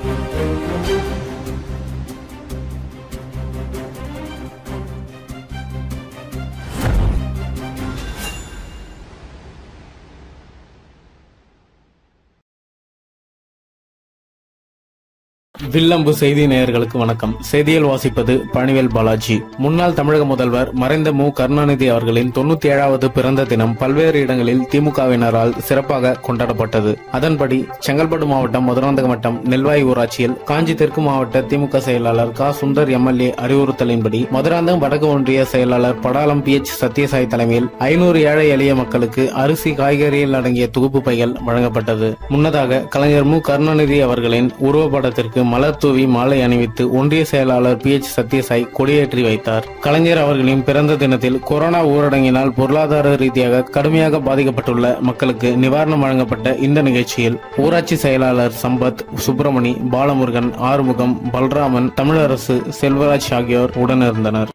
வில்லம்பு செய்தி நேயர்களுக்கு வணக்கம் செய்தியில் வாசிப்பது பணிவேல் பாலாஜி முன்னாள் தமிழக முதல்வர் மறைந்த மு கருணாநிதி அவர்களின் தொண்ணூத்தி ஏழாவது பிறந்த தினம் பல்வேறு இடங்களில் திமுகவினரால் சிறப்பாக கொண்டாடப்பட்டது அதன்படி செங்கல்பட்டு மாவட்டம் மதுராந்தகம் வட்டம் நெல்வாய் ஊராட்சியில் காஞ்சி தெற்கு மாவட்ட திமுக செயலாளர் க சுந்தர் எம்எல்ஏ அறிவுறுத்தலின்படி மதுராந்தகம் வடக்கு ஒன்றிய செயலாளர் படாலம் பி எச் சத்யசாய் தலைமையில் ஐநூறு ஏழை எளிய மக்களுக்கு அரிசி காய்கறிகள் அடங்கிய தொகுப்பு பைகள் வழங்கப்பட்டது முன்னதாக கலைஞர் மு கருணாநிதி அவர்களின் உருவப்படத்திற்கு மலர் தூவி மாலை அணிவித்து ஒன்றிய செயலாளர் பி எச் சத்யசாய் கொடியேற்றி வைத்தார் கலைஞர் அவர்களின் பிறந்த தினத்தில் கொரோனா ஊரடங்கினால் பொருளாதார ரீதியாக கடுமையாக பாதிக்கப்பட்டுள்ள மக்களுக்கு நிவாரணம் வழங்கப்பட்ட இந்த நிகழ்ச்சியில் ஊராட்சி செயலாளர் சம்பத் சுப்பிரமணி பாலமுருகன் ஆறுமுகம் பல்ராமன் தமிழரசு செல்வராஜ் ஆகியோர் உடனிருந்தனர்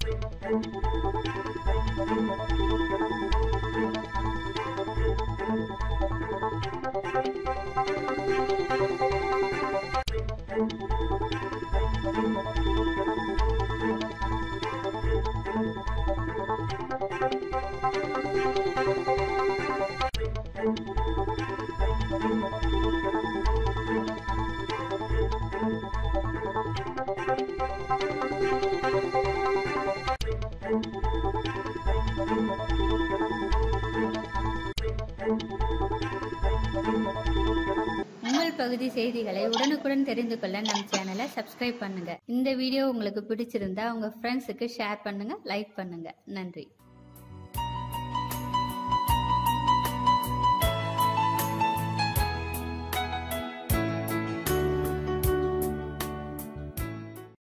உங்கள் பகுதி செய்திகளை உடனுக்குடன் தெரிந்து கொள்ள நம் சேனலை சப்ஸ்கிரைப் பண்ணுங்க இந்த வீடியோ உங்களுக்கு பிடிச்சிருந்தா உங்க ஃப்ரெண்ட்ஸுக்கு ஷேர் பண்ணுங்க லைக் பண்ணுங்க நன்றி